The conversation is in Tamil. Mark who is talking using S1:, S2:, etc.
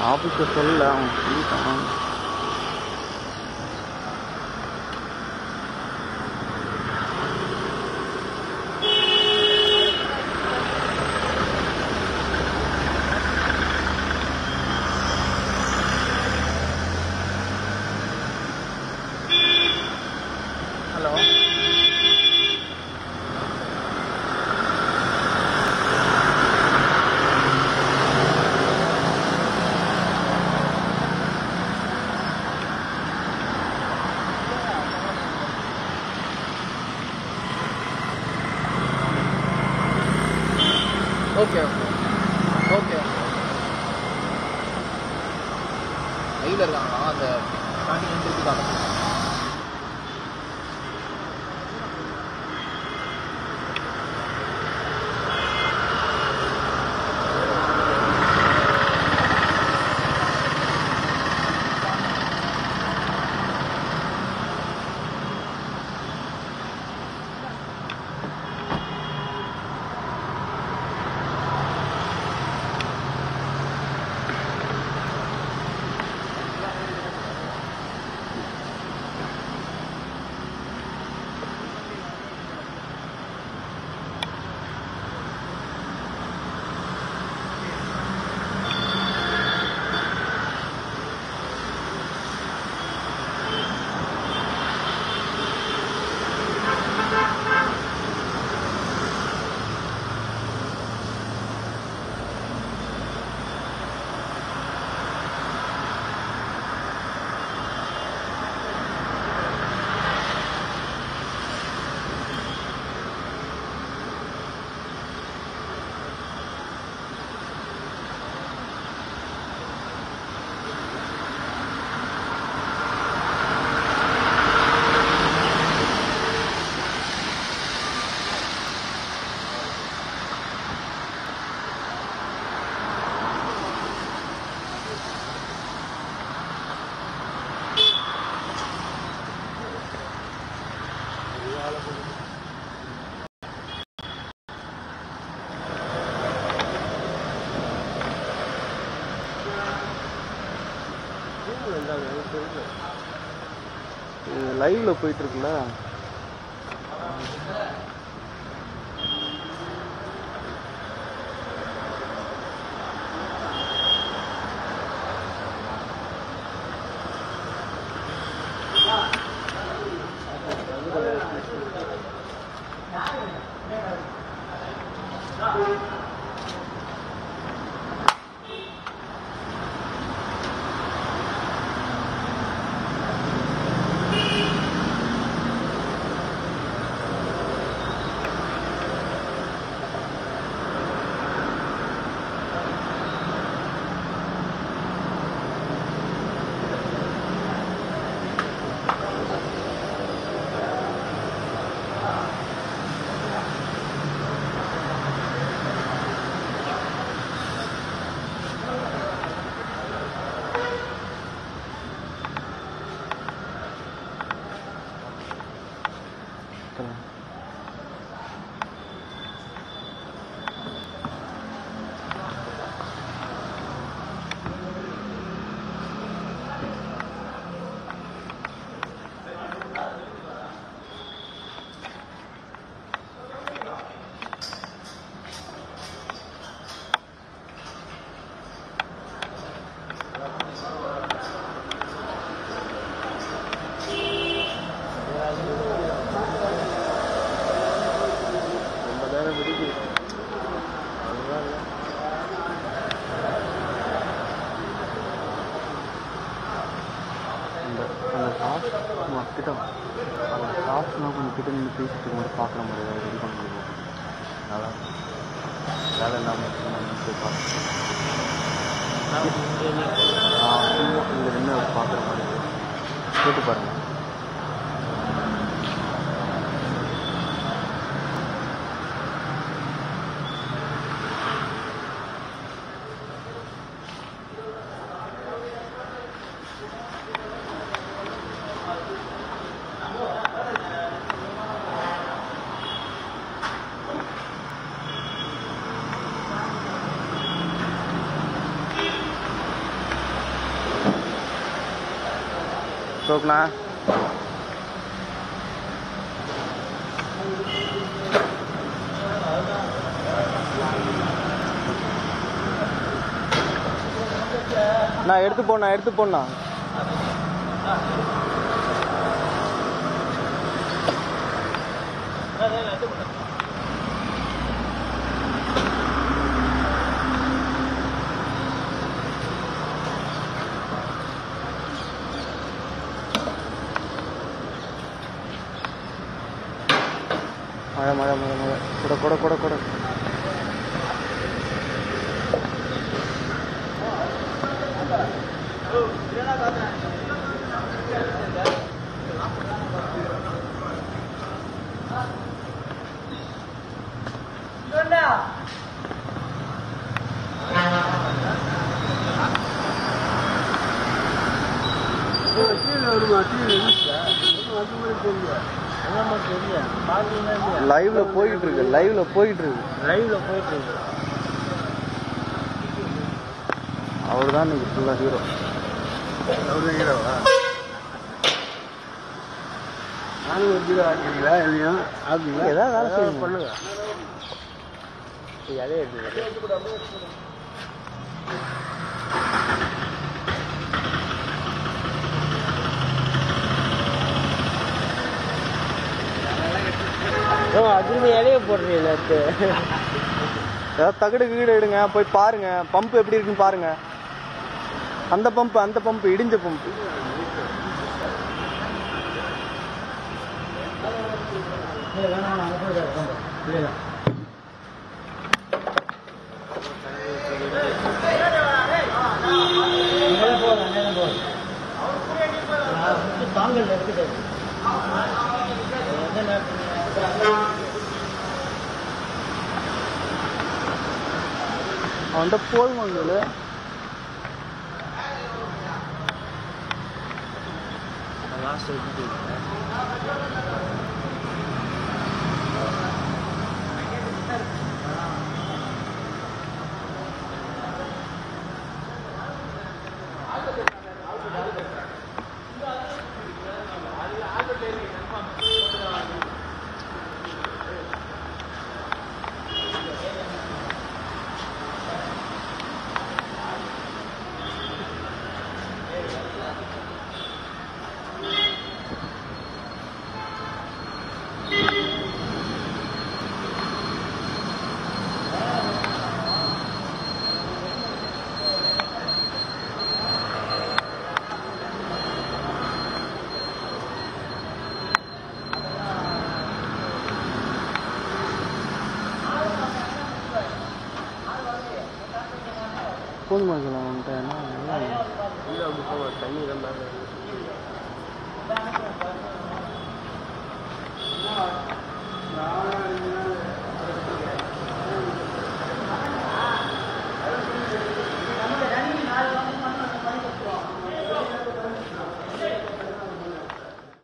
S1: ஆஃபீஸர் சொல்லல அவன் சொல்லிட்டான்
S2: ஹலோ ஓகே ஓகே ஓகே வெயில் இருக்காங்களா அந்த ஸ்டார்டிங் திருப்பி காட்டுங்க
S1: லைவ்ல போயிட்டு இருக்குல்ல ரொம்ப நேரம் பிடிக்குது அதுதான் இல்லை அந்த அந்த டாஸ்க் கிட்ட அந்த டாஸ்க்லாம் கொஞ்சம் கிட்ட நின்று பேசிட்டு இருக்கும்போது பார்க்குற மாதிரி ஏதாவது ரெடி பண்ண முடியும் நல்லா இருக்கும். வேலை இல்லாமல் நம்ம போய் பார்க்கலாம் சும்மா இங்கே நின்று பார்க்குற மாதிரி கேட்டு பாருங்கள் அசோக்ண்ணா நான் எடுத்து போண்ணா எடுத்து போண்ணா மழை மழை மழை மழை கூட கூட கூட கூட லைவ்ல போயிட்டு இருக்கு லைவ்ல போயிட்டு இருக்கு
S2: லைவ்ல போயிட்டு இருக்கு
S1: அவர் தான் இன்னைக்கு ஃபுல்லா ஹீரோ
S2: நானும் ஒரு வீடியோ ஆக்கிங்களா இல்லையா ஆக்குங்களா
S1: ஏதாவது வேலை செய்யுங்க.
S2: பண்ணுங்க அதே எடுத்து அதுல இலைய போடுறீங்களா
S1: ஏதாவது தகடு கீடு எடுங்க போய் பாருங்க பம்ப் எப்படி இருக்குன்னு பாருங்க அந்த பம்ப் அந்த பம்ப் இடிஞ்ச பம்ப்
S2: தாங்கல் இருக்குது
S1: அவன்கிட்ட போதும் உங்களுக்கு
S2: லாஸ்ட்
S1: போதுமா இருக்கலாம் அவன்கிட்ட என்ன
S2: தண்ணி தான்